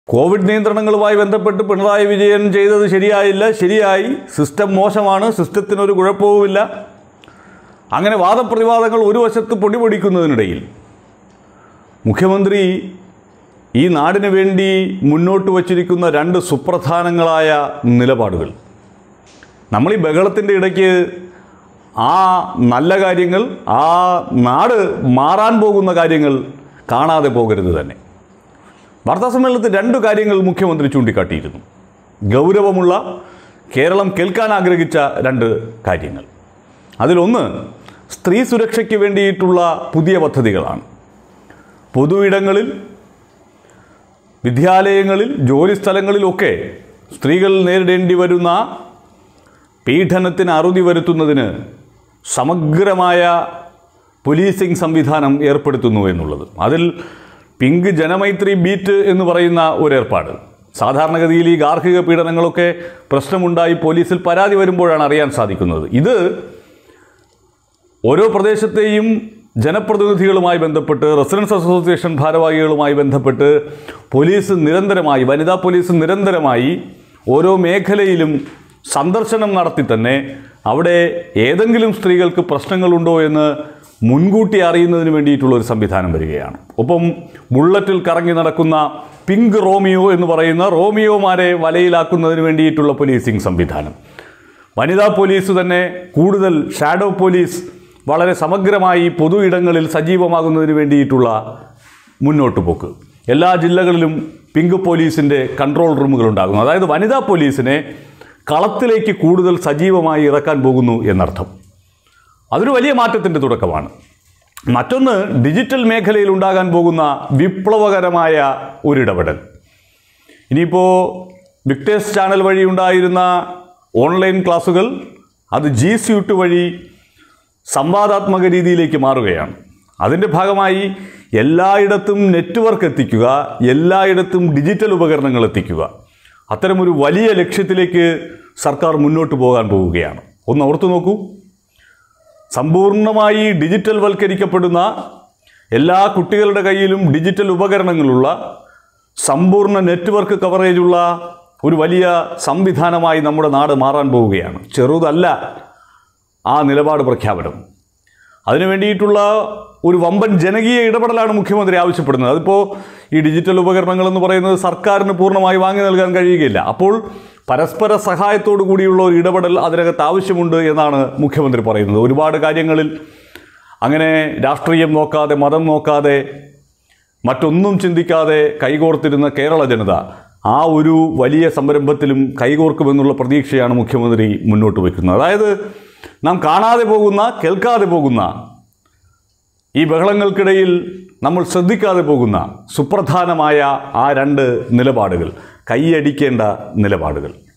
Covid നിയന്ത്രണങ്ങളുമായി ബന്ധപ്പെട്ട് പിണറായി വിജയൻ ചെയ്തത് ശരിയായില്ല ശരിയായി സിസ്റ്റം മോശമാണ് സിസ്റ്റത്തിനൊരു കുഴപ്പവുമില്ല അങ്ങനെ വാദപ്രതിവാദങ്ങൾ ഒരു വശത്ത് പൊടിപൊടിക്കുന്നതിനിടയിൽ മുഖ്യമന്ത്രി ഈ നാടിന് വേണ്ടി മുന്നോട്ട് വച്ചിരിക്കുന്ന രണ്ട് സുപ്രധാനങ്ങളായ നിലപാടുകൾ നമ്മൾ ഈ ബഹളത്തിൻ്റെ ഇടയ്ക്ക് ആ നല്ല കാര്യങ്ങൾ ആ നാട് മാറാൻ പോകുന്ന കാര്യങ്ങൾ കാണാതെ പോകരുത് തന്നെ വാർത്താസമ്മേളനത്തിൽ രണ്ട് കാര്യങ്ങൾ മുഖ്യമന്ത്രി ചൂണ്ടിക്കാട്ടിയിരുന്നു ഗൗരവമുള്ള കേരളം കേൾക്കാൻ ആഗ്രഹിച്ച രണ്ട് കാര്യങ്ങൾ അതിലൊന്ന് സ്ത്രീ സുരക്ഷയ്ക്ക് വേണ്ടിയിട്ടുള്ള പുതിയ പദ്ധതികളാണ് പൊതു ഇടങ്ങളിൽ വിദ്യാലയങ്ങളിൽ ജോലിസ്ഥലങ്ങളിലൊക്കെ സ്ത്രീകൾ നേരിടേണ്ടി വരുന്ന പീഡനത്തിന് അറുതി വരുത്തുന്നതിന് സമഗ്രമായ പോലീസിംഗ് സംവിധാനം ഏർപ്പെടുത്തുന്നു എന്നുള്ളത് അതിൽ പിങ്ക് ജനമൈത്രി ബീറ്റ് എന്ന് പറയുന്ന ഒരു ഏർപ്പാട് സാധാരണഗതിയിൽ ഈ ഗാർഹിക പീഡനങ്ങളൊക്കെ പ്രശ്നമുണ്ടായി പോലീസിൽ പരാതി വരുമ്പോഴാണ് അറിയാൻ സാധിക്കുന്നത് ഇത് ഓരോ പ്രദേശത്തെയും ജനപ്രതിനിധികളുമായി ബന്ധപ്പെട്ട് റെസിഡൻസ് അസോസിയേഷൻ ഭാരവാഹികളുമായി ബന്ധപ്പെട്ട് പോലീസ് നിരന്തരമായി വനിതാ പോലീസ് നിരന്തരമായി ഓരോ മേഖലയിലും സന്ദർശനം നടത്തി തന്നെ അവിടെ ഏതെങ്കിലും സ്ത്രീകൾക്ക് പ്രശ്നങ്ങളുണ്ടോ എന്ന് മുൻകൂട്ടി അറിയുന്നതിന് വേണ്ടിയിട്ടുള്ള ഒരു സംവിധാനം വരികയാണ് ഒപ്പം ബുള്ളറ്റിൽ കറങ്ങി നടക്കുന്ന പിങ്ക് റോമിയോ എന്ന് പറയുന്ന റോമിയോമാരെ വലയിലാക്കുന്നതിന് വേണ്ടിയിട്ടുള്ള പോലീസിംഗ് സംവിധാനം വനിതാ പോലീസ് തന്നെ കൂടുതൽ ഷാഡോ പോലീസ് വളരെ സമഗ്രമായി പൊതു ഇടങ്ങളിൽ സജീവമാകുന്നതിന് വേണ്ടിയിട്ടുള്ള മുന്നോട്ട് പോക്ക് എല്ലാ ജില്ലകളിലും പിങ്ക് പോലീസിൻ്റെ കൺട്രോൾ റൂമുകൾ ഉണ്ടാകുന്നു അതായത് വനിതാ പോലീസിനെ കളത്തിലേക്ക് കൂടുതൽ സജീവമായി ഇറക്കാൻ പോകുന്നു എന്നർത്ഥം അതൊരു വലിയ മാറ്റത്തിൻ്റെ തുടക്കമാണ് മറ്റൊന്ന് ഡിജിറ്റൽ മേഖലയിൽ ഉണ്ടാകാൻ പോകുന്ന വിപ്ലവകരമായ ഒരിടപെടൽ ഇനിയിപ്പോൾ വിക്ടേഴ്സ് ചാനൽ വഴി ഉണ്ടായിരുന്ന ഓൺലൈൻ ക്ലാസ്സുകൾ അത് ജി സ്യൂട്ട് വഴി സംവാദാത്മക രീതിയിലേക്ക് മാറുകയാണ് അതിൻ്റെ ഭാഗമായി എല്ലായിടത്തും നെറ്റ്വർക്ക് എത്തിക്കുക എല്ലായിടത്തും ഡിജിറ്റൽ ഉപകരണങ്ങൾ എത്തിക്കുക അത്തരമൊരു വലിയ ലക്ഷ്യത്തിലേക്ക് സർക്കാർ മുന്നോട്ട് പോകാൻ പോവുകയാണ് ഒന്ന് ഓർത്തു നോക്കൂ സമ്പൂർണ്ണമായി ഡിജിറ്റൽ വൽക്കരിക്കപ്പെടുന്ന എല്ലാ കുട്ടികളുടെ കയ്യിലും ഡിജിറ്റൽ ഉപകരണങ്ങളുള്ള സമ്പൂർണ്ണ നെറ്റ്വർക്ക് കവറേജുള്ള ഒരു വലിയ സംവിധാനമായി നമ്മുടെ നാട് മാറാൻ പോവുകയാണ് ചെറുതല്ല ആ നിലപാട് പ്രഖ്യാപനം അതിനു വേണ്ടിയിട്ടുള്ള ഒരു വമ്പൻ ജനകീയ ഇടപെടലാണ് മുഖ്യമന്ത്രി ആവശ്യപ്പെടുന്നത് അതിപ്പോൾ ഈ ഡിജിറ്റൽ ഉപകരണങ്ങൾ എന്ന് പറയുന്നത് സർക്കാരിന് പൂർണ്ണമായി വാങ്ങി നൽകാൻ കഴിയുകയില്ല അപ്പോൾ പരസ്പര സഹായത്തോടു കൂടിയുള്ള ഒരു ഇടപെടൽ അതിനകത്ത് ആവശ്യമുണ്ട് എന്നാണ് മുഖ്യമന്ത്രി പറയുന്നത് ഒരുപാട് കാര്യങ്ങളിൽ അങ്ങനെ രാഷ്ട്രീയം നോക്കാതെ മതം നോക്കാതെ മറ്റൊന്നും ചിന്തിക്കാതെ കൈകോർത്തിരുന്ന കേരള ജനത ആ ഒരു വലിയ സംരംഭത്തിലും കൈകോർക്കുമെന്നുള്ള പ്രതീക്ഷയാണ് മുഖ്യമന്ത്രി മുന്നോട്ട് വയ്ക്കുന്നത് അതായത് നാം കാണാതെ പോകുന്ന കേൾക്കാതെ പോകുന്ന ഈ ബഹളങ്ങൾക്കിടയിൽ നമ്മൾ ശ്രദ്ധിക്കാതെ പോകുന്ന സുപ്രധാനമായ ആ രണ്ട് നിലപാടുകൾ കൈയടിക്കേണ്ട നിലപാടുകൾ